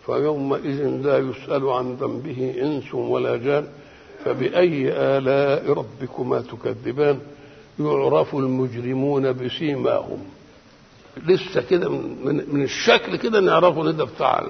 فيومئذ لا يسأل عن ذنبه إنس ولا جان فبأي آلاء ربكما تكذبان يعرف المجرمون بسيماهم لسه كده من, من الشكل كده نعرفه ده بتاع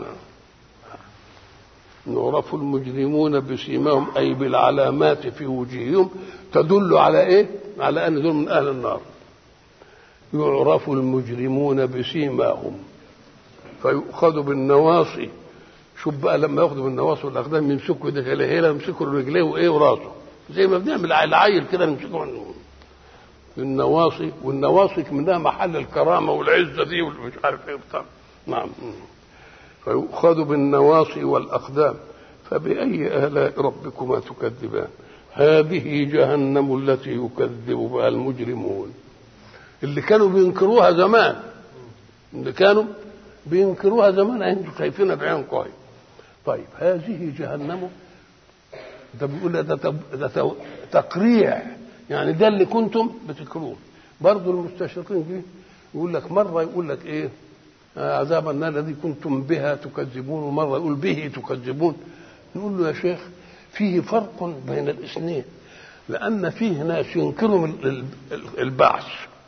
يعرف المجرمون بسيماهم أي بالعلامات في وجوههم تدل على إيه؟ على أن دول من أهل النار يعرف المجرمون بسيماهم فيؤخذ بالنواصي شوف بقى لما ياخدوا بالنواصي والاقدام يمسكوا ده هيلا يمسكوا رجليه وايه وراسه زي ما بنعمل العيل كده نمسكه بالنواصي والنواصي منها محل الكرامه والعزه دي والمش عارف ايه بتاع نعم فيؤخذ بالنواصي والاقدام فباي الاء ربكما تكذبان هذه جهنم التي يكذب بها المجرمون اللي كانوا بينكروها زمان اللي كانوا بينكروها زمان انتوا شايفينها بعين كويس طيب هذه جهنم ده بيقول ده, ده تقريع يعني ده اللي كنتم بتكروه برضه المستشرقين دي يقول لك مره يقول لك ايه عذاب النار الذي كنتم بها تكذبون ومره يقول به تكذبون نقول له يا شيخ فيه فرق بين الاثنين لان فيه ناس ينكروا البعث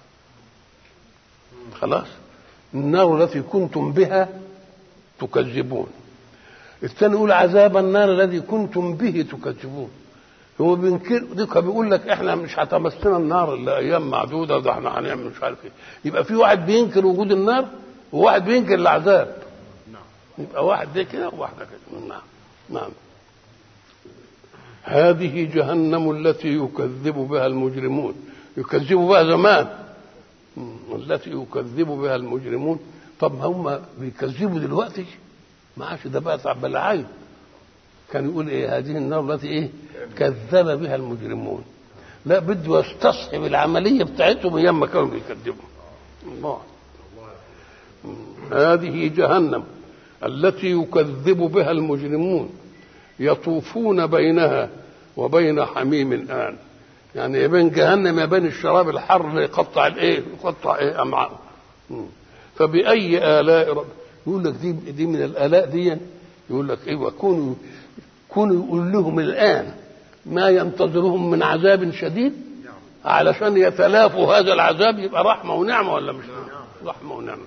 خلاص النار التي كنتم بها تكذبون الثاني يقول عذاب النار الذي كنتم به تكذبون هو بينكر ديك بيقول لك احنا مش هتمسنا النار الا ايام معدوده ده احنا هنعمل مش عارف ايه يبقى في واحد بينكر وجود النار وواحد بينكر العذاب نعم يبقى واحد ده كده وواحده كده نعم نعم هذه جهنم التي يكذب بها المجرمون يكذب بها زمان التي يكذب بها المجرمون طب هم بيكذبوا دلوقتي ما عادش ده بقى تعب العين كان يقول ايه هذه النار التي ايه كذب بها المجرمون لا بده يستصحب العمليه بتاعتهم ايام ما كانوا بيكذبوا الله هذه جهنم التي يكذب بها المجرمون يطوفون بينها وبين حميم آن يعني يا بين جهنم يا بين الشراب الحر اللي يقطع الايه يقطع ايه امعاء فبأي آلاء رب يقول لك دي دي من الآلاء دي يقول لك ايوه كونوا كونوا يقول لهم الآن ما ينتظرهم من عذاب شديد علشان يتلافوا هذا العذاب يبقى رحمة ونعمة ولا مش رحمة ونعمة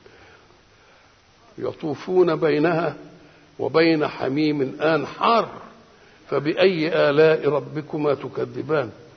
يطوفون بينها وبين حميم آن حار فبأي آلاء ربكما تكذبان